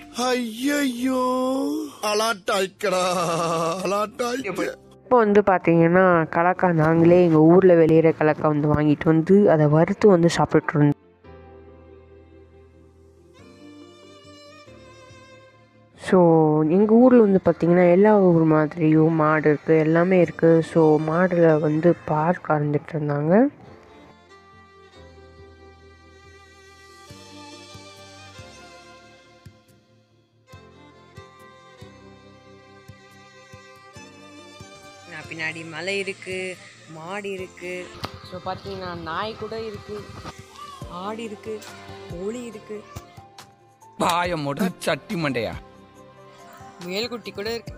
ஐயோ அலாட்டாய்க்கடா அலாட்டாய்க்க இப்போ வந்து பார்த்தீங்கன்னா கலக்கா நாங்களே எங்கள் ஊரில் வெளியிற கலக்கா வந்து வாங்கிட்டு வந்து அதை வறுத்து வந்து சாப்பிட்டுட்டு இருந்தோம் ஸோ எங்கள் ஊரில் வந்து பார்த்திங்கன்னா எல்லா ஊர் மாதிரியும் மாடு இருக்குது எல்லாமே இருக்குது ஸோ மாடில் வந்து பால் கறந்துட்டு இருந்தாங்க பின்னாடி மலை இருக்குது மாடு இருக்குது ஸோ பார்த்தீங்கன்னா நாய் கூட இருக்குது ஆடு இருக்குது கோழி இருக்குது பாய மூட சட்டி மண்டையா முயல்குட்டி கூட இருக்கு